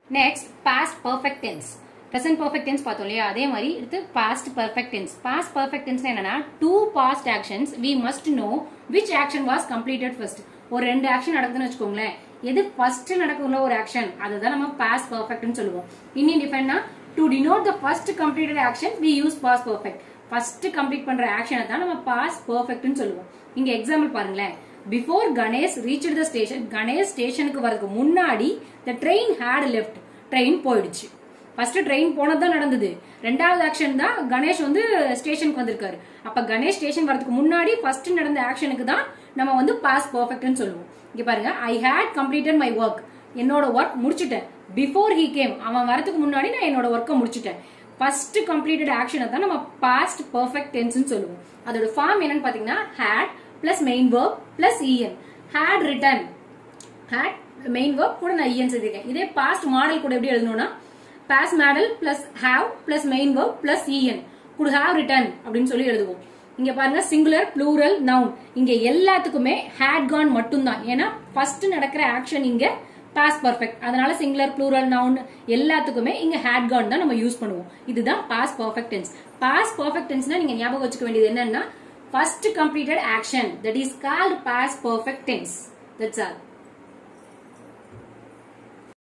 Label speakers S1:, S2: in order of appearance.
S1: next past perfect tense present perfect tense பார்த்தோம் இல்லையா அதே மாதிரி அடுத்து past perfect tense past perfect tense என்னன்னா two past actions we must know which action was completed first ஒரு ரெண்டு ஆக்ஷன் நடக்குதுன்னு வச்சுக்கோங்களேன் எது ஃபர்ஸ்ட் நடக்குள்ள ஒரு ஆக்ஷன் அதுதான் நம்ம பாஸ்ட் பர்ஃபெக்ட்னு சொல்லுவோம் இன்னும் டிஃபைன்னா to denote the first completed action we use past perfect first complete பண்ற ஆக்ஷனை தான் நம்ம பாஸ்ட் பர்ஃபெக்ட்னு சொல்லுவோம் இங்க எக்ஸாம்பிள் பாருங்களேன் before Ganesh reach the station Ganesh ஸ்டேஷனுக்கு வரதுக்கு முன்னாடி the train had left train போயிடுச்சு ஃபர்ஸ்ட் ட்ரெயின் போனதுதான் நடந்தது ரெண்டாவது ஆக்ஷன் தான் கணேஷ் வந்து ஸ்டேஷனுக்கு வந்திருக்காரு அப்ப கணேஷ் ஸ்டேஷன் வரதுக்கு முன்னாடி ஃபர்ஸ்ட் நடந்த ஆக்ஷனுக்கு தான் நம்ம வந்து பாஸ் பர்ஃபெக்ட்னு சொல்லுவோம் இங்க பாருங்க I had completed my work என்னோட ஒர்க் முடிச்சிட்டேன் பிஃபோர் ஹி கேம் அவன் வரதுக்கு முன்னாடி நான் என்னோட ஒர்க்கை முடிச்சிட்டேன் ஃபர்ஸ்ட் கம்ப்ளீட்டட் ஆக்ஷனை தான் நம்ம பாஸ்ட் பர்ஃபெக்ட் டென்ஸ்னு சொல்லுவோம் அதோட ஃபார்ம் என்னன்னு பாத்தீங்கன்னா had plus main verb plus EN had written had main verb கூட நான் இஎன் சேர்த்திருக்கேன் இதே பாஸ்ட் மாடல் கூட எப்படி எழுதணும்னா past modal plus have plus main verb plus EN could have written அப்படின்னு சொல்லி எழுதுவோம் இங்க பாருங்க சிங்குலர் ப்ளூரல் நவுன் இங்க எல்லாத்துக்குமே ஹேட் கான் மட்டும்தான் ஏன்னா ஃபர்ஸ்ட் நடக்கிற ஆக்ஷன் இங்க பாஸ் பர்ஃபெக்ட் அதனால சிங்குலர் ப்ளூரல் நவுன் எல்லாத்துக்குமே இங்க ஹேட் கான் தான் நம்ம யூஸ் பண்ணுவோம் இதுதான் past perfect tense past perfect டென்ஸ்னா நீங்க ஞாபகம் வச்சுக்க வேண்டியது என்னன்னா first completed action that is called past perfect tense that's all